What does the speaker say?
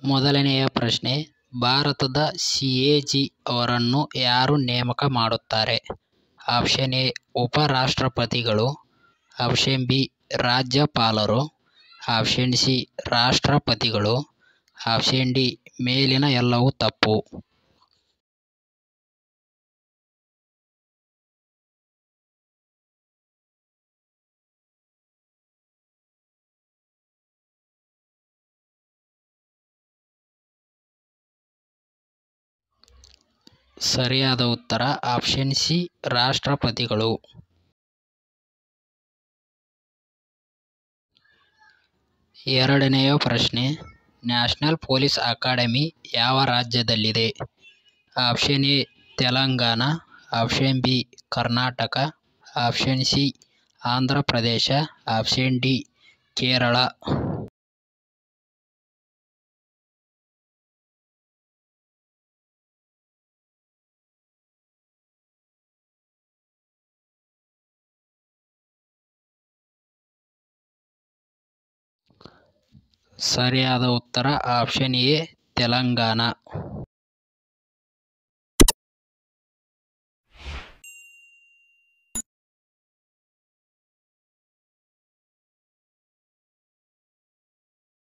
ಮೊದಲನೆಯ ಪ್ರಶ್ನೆ ಭಾರತದ ಸಿ ಎ ಜಿ ಅವರನ್ನು ಯಾರು ನೇಮಕ ಮಾಡುತ್ತಾರೆ ಆಪ್ಷನ್ ಎ ಉಪರಾಷ್ಟ್ರಪತಿಗಳು ಆಪ್ಷನ್ ಬಿ ರಾಜ್ಯಪಾಲರು ಆಪ್ಷನ್ ಸಿ ರಾಷ್ಟ್ರಪತಿಗಳು ಆಪ್ಷನ್ ಡಿ ಮೇಲಿನ ಎಲ್ಲವೂ ತಪ್ಪು ಸರಿಯಾದ ಉತ್ತರ ಆಪ್ಷನ್ ಸಿ ರಾಷ್ಟ್ರಪತಿಗಳು ಎರಡನೆಯ ಪ್ರಶ್ನೆ ನ್ಯಾಷನಲ್ ಪೊಲೀಸ್ ಅಕಾಡೆಮಿ ಯಾವ ರಾಜ್ಯದಲ್ಲಿದೆ option A Telangana option B Karnataka option C Andhra Pradesh option D Kerala ಸರಿಯಾದ ಉತ್ತರ ಆಪ್ಷನ್ ಎ ತೆಲಂಗಾಣ